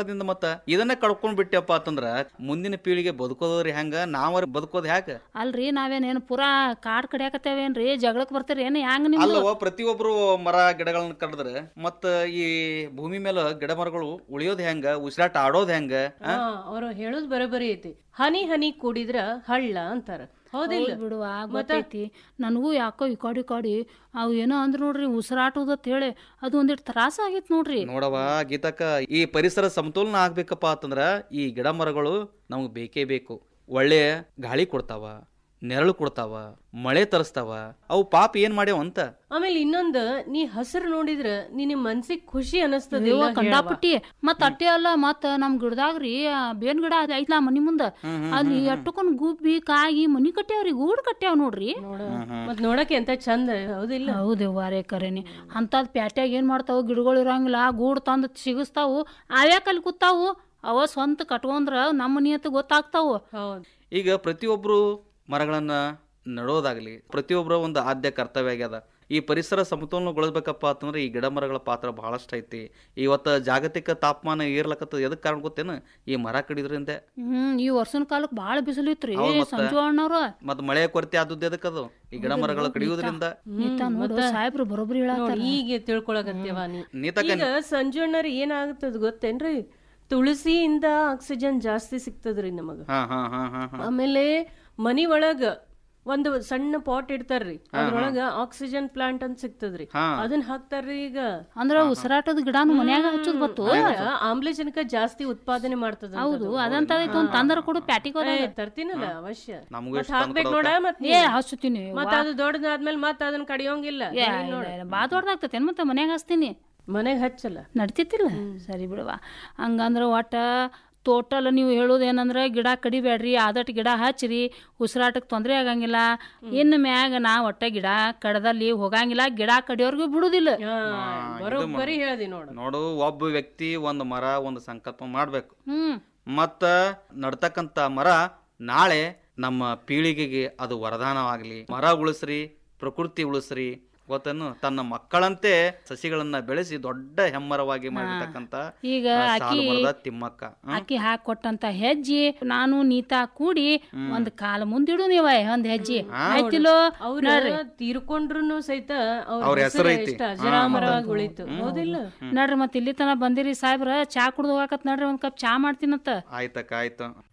ಮಕ್ಕಳದಿಂದ ಮತ್ತ ಇದನ್ನ ಕಳ್ಕೊಂಡ್ ಬಿಟ್ಟಪ್ಪ ಅಂತಂದ್ರ ಮುಂದಿನ ಪೀಳಿಗೆ ಬದುಕೋದ್ರಿ ಹೆಂಗ ನಾವ ಬದುಕೋದ್ ಹ್ಯಾಕ ಅಲ್ರಿ ನಾವೇನೇನು ಪೂರಾ ಕಾಡ್ ಕಡಿಯಾಕತ್ತೇವೇನ್ರಿ ಜಗಳಕ್ ಬರ್ತೀರಿ ಏನು ಹೆಂಗ್ ನಿಮ್ದು ಅಲ್ಲವ ಪ್ರತಿಯೊಬ್ರು ಮರ ಗಿಡಗಳನ್ನ ಕಡಿದ್ರೆ ಮತ್ತ ಈ ಭೂಮಿ ಮೇಲೆ ಗಿಡ ಮರಗಳು ಉಳಿಯೋದ್ ಹೆಂಗ ಉಸಿರಾಟ ಆಡೋದ್ ಹೆಂಗ ಆ? ಅವ್ರು ಹೇಳೋದ್ ಬರೋಬರಿ ಐತಿ ಹನಿ ಹನಿ ಕೂಡಿದ್ರ ಹಳ್ಳ ಅಂತಾರ ಹೌದಿಲ್ಲ ಹೌದ್ ಬಿಡುವ ಗೊತ್ತೈತಿ ನನಗೂ ಯಾಕೋ ಈ ಕಾಡಿ ಕಾಡಿ ಅವು ಏನೋ ಅಂದ್ರ ನೋಡ್ರಿ ಉಸಿರಾಟೋದತ್ ಹೇಳಿ ಅದು ಒಂದಿಟ್ಟು ತ್ರಾಸ ಆಗೈತ್ ನೋಡ್ರಿ ನೋಡವ ಗೀತಕ್ಕ ಈ ಪರಿಸರ ಸಮತೋಲನ ಆಗ್ಬೇಕಪ್ಪ ಅಂತಂದ್ರ ಈ ಗಿಡ ಮರಗಳು ನಮ್ಗ್ ಬೇಕೇ ಬೇಕು ಒಳ್ಳೆ ಗಾಳಿ ಕೊಡ್ತಾವ ನೆರಳು ಕೊಡ್ತಾವ ಮಳೆ ತರಿಸ್ತಾವ ಅವು ಪಾಪ ಏನ್ ಮಾಡ್ಯಾವ ಅಂತ ಆಮೇಲೆ ಇನ್ನೊಂದ್ ನೀ ಹಸಿರು ನೋಡಿದ್ರ ನಿನ್ನ ಮನ್ಸಿಗ್ ಖುಷಿ ಅಯ್ಯೋ ಅನಸ್ತದಿಲ್ಲ ಕಂಡಾಪಟ್ಟಿ ಮತ್ ಅಟ್ಟೆ ಅಲ್ಲ ಮತ್ ನಮ್ ಗಿಡದಾಗ್ರಿ ಆ ಬೇನ್ ಗಿಡ ಅದ್ ಐತ್ಲಾ ಮನಿ ಮುಂದ ಅಲ್ಲಿ ಅಟ್ಟಕೊಂಡ್ ಗುಬ್ಬಿ ಕಾಯಿ ಮನಿ ಕಟ್ಟ್ಯಾವ್ರಿ ಗೂಡ್ ಕಟ್ಟ್ಯಾವ್ ನೋಡ್ರಿ ನೋಡ ಮತ್ ನೋಡಕ್ಕೆ ಎಂತ ಚಂದ ಹೌದಿಲ್ಲ ಹೌದು ವಾರೇ ಕರೇನಿ ಅಂತದ್ ಪ್ಯಾಟ್ಯಾಗ ಏನ್ ಮಾಡ್ತಾವು ಗಿಡಗಳು ಇರಂಗಿಲ್ಲ ಗೂಡ್ ತಂದ್ ಸಿಗಿಸ್ತಾವು ಅವ್ಯಾಕ ಅಲ್ಲಿ ಕೂತಾವು ಅವ ಸ್ವಂತ ಕಟ್ಕೊಂಡ್ರ ನಮ್ಮ ನಿಯತ್ ಗೊತ್ತಾಗ್ತಾವು ಹೌದ್ ಈಗ ಪ್ರತಿಯೊಬ್ರು ಮರಗಳನ್ನ ನಡೋದಾಗ್ಲಿ ಪ್ರತಿಯೊಬ್ಬರ ಒಂದು ಆದ್ಯ ಕರ್ತವ್ಯ ಆಗ್ಯದ ಈ ಪರಿಸರ ಸಮತೋಲನಗೊಳಿಸ್ಬೇಕಪ್ಪ ಅಂತಂದ್ರೆ ಈ ಗಿಡ ಮರಗಳ ಪಾತ್ರ ಬಹಳಷ್ಟು ಐತಿ ಇವತ್ತು ಜಾಗತಿಕ ತಾಪಮಾನ ಏರ್ಲಕತ್ತದ ಎದಕ್ ಕಾರಣ ಗೊತ್ತೇನು ಈ ಮರ ಕಡಿದ್ರಿಂದ ಹ್ಮ್ ಈ ವರ್ಷನ ಕಾಲಕ್ ಬಾಳ ಬಿಸಿಲಿತ್ರಿ ಹೌದ್ ಮತ್ತ. ಸಂಜು ಅಣ್ಣವ್ರ ಮತ್ ಮಳೆ ಕೊರತೆ ಆದದ್ದು ಎದಕ್ಕದು ಈ ಗಿಡ ಮರಗಳ ಕಡಿಯೋದ್ರಿಂದ ನೀತಾ ನೋಡು ಸಾಹೇಬ್ರು ಬರೋಬ್ರಿ ಹೇಳತ್ತಾರ ನೋಡ್ ಈಗ ತಿಳ್ಕೊಳಕತ್ತೇವ ನೀ ನೀತಕ್ಕ ಈಗ ಸಂಜಣ್ಣರ್ ಏನಾಗ್ತದ ಗೊತ್ತೇನ್ರಿ ತುಳಸಿಯಿಂದ ಆಕ್ಸಿಜನ್ ಜಾಸ್ತಿ ಸಿಗ್ತದ್ರಿ ನಮಗ ಹಾ ಹಾ ಹಾ ಹಾ ಹಾ ಆಮೇಲೆ ಮನಿ ಒಳಗ ಒಂದು ಸಣ್ಣ ಪಾಟ್ ಇಡ್ತಾರ್ರಿ ಅದ್ರೊಳಗ ಆಕ್ಸಿಜನ್ ಪ್ಲಾಂಟ್ ಅಂತ ಸಿಗ್ತದ್ರಿ ಹಾ. ಅದನ್ನ ಹಾಕ್ತಾರ್ರಿ ಈಗ ಅಂದ್ರ ಉಸಿರಾಟದ ಗಿಡನು ಮನ್ಯಾಗ ಹಚ್ಚೋದ್ ಬತ್ತು ಅದ್ರ ಆಮ್ಲಜನಕ ಜಾಸ್ತಿ ಉತ್ಪಾದನೆ ಮಾಡ್ತದ ಹೌದು ಅದಂತ ಒಂದ್ ತಂದರ ಕೊಡು ಪ್ಯಾಟಿಗ್ ಹೋದಾಗ ತರ್ತೀನಲ್ಲ ಅವಶ್ಯ ನಮಗೂ ಮತ್ತ್ ಎಷ್ಟು ತಂದ್ ಹಾಕ್ಬೇಕು ನೋಡ ಮತ್ ಏ ಹಚ್ಚುತ್ತೀನಿ ಮತ್ತ ಅದು ದೊಡ್ಡದಾದ್ಮೇಲೆ ಮತ್ತ ಅದನ್ನ ಕಡಿಯೋಂಗಿಲ್ಲ ಬಾ ದೊಡ್ಡದಾಗ್ತೈತೆ ಮತ್ತೆ ಮನ್ಯಾಗ ಹಚ್ತೀನಿ ಮನೆಗ್ ಹಚ್ಚಲ್ಲ ನಡ್ತಿತ್ತಿಲ್ಲ ಸರಿ ಬಿಡವಾ ಹಂಗಂದ್ರ ಒಟ್ಟ ಟೋಟಲ್ ನೀವು ಹೇಳೋದೇನಂದ್ರೆ ಗಿಡ ಕಡಿಬೇಡ್ರಿ ಆದಷ್ಟು ಗಿಡ ಹಚ್ಚಿರಿ ಉಸಿರಾಟಕ್ಕೆ ತೊಂದರೆ ಆಗಂಗಿಲ್ಲ ಇನ್ನು ಮ್ಯಾಗ ನಾ ಒಟ್ಟ ಗಿಡ ಕಡದಲ್ಲಿ ಹೋಗಂಗಿಲ್ಲ ಗಿಡ ಕಡಿಯೋರ್ಗೂ ಬಿಡುದಿಲ್ಲ ಹಾ, ಬರೋಬ್ಬರಿ ಹೇಳ್ದಿ ನೋಡು ನೋಡು ಒಬ್ಬ ವ್ಯಕ್ತಿ ಒಂದು ಮರ ಒಂದು ಸಂಕಲ್ಪ ಮಾಡ್ಬೇಕು ಹ್ಮ್ ಮತ್ತ ನಡ್ತಕ್ಕಂತ ಮರ ನಾಳೆ ನಮ್ಮ ಪೀಳಿಗೆಗೆ ಅದು ವರದಾನವಾಗ್ಲಿ ಮರ ಉಳಿಸ್ರಿ ಪ್ರಕೃತಿ ಉಳಿಸ್ರಿ ಗೊತ್ತೇನು ತನ್ನ ಮಕ್ಕಳಂತೆ ಸಸಿಗಳನ್ನ ಬೆಳೆಸಿ ದೊಡ್ಡ ಹೆಮ್ಮರವಾಗಿ ಮಾಡಿರ್ತಕ್ಕಂತ ಈಗ ಆ, ಆಕಿ ಸಾಲು ಮರದ ತಿಮ್ಮಕ್ಕ ಹ್ಮ್? ಆಕಿ ಹಾಕಿ ಕೊಟ್ಟಂತ ಹೆಜ್ಜೆ ನಾನು ನೀತಾ ಕೂಡಿ ಒಂದ್ ಕಾಲ ಮುಂದಿಡು ನೀವ ಒಂದ್ ಹೆಜ್ಜೆ ಆಯ್ತಿಲ್ಲೋ ಅವ್ರ ತೀರ್ಕೊಂಡ್ರು ಸಹಿತ ಅವ್ರ ಅವ್ರ ಹೆಸರು ಹೆಸರು ಐತಿ. ಎಷ್ಟ ಅಜರಾಮರವಾಗಿ ಉಳಿತು ಹೌದಿಲ್ಲ ನಡ್ರಿ ಮತ್ ಇಲ್ಲಿ ತನ ಬಂದಿರಿ ಸಾಹೇಬ್ರ ಚಾ ಕುಡ್ದು ಹೋಗಾಕತ್ ನಡ್ರಿ ಒಂದ್ ಕಪ್ ಚಾ ಮಾಡ್ತೀನಂತ ಆಯ್ತಕ್ಕ ಆಯ್ತು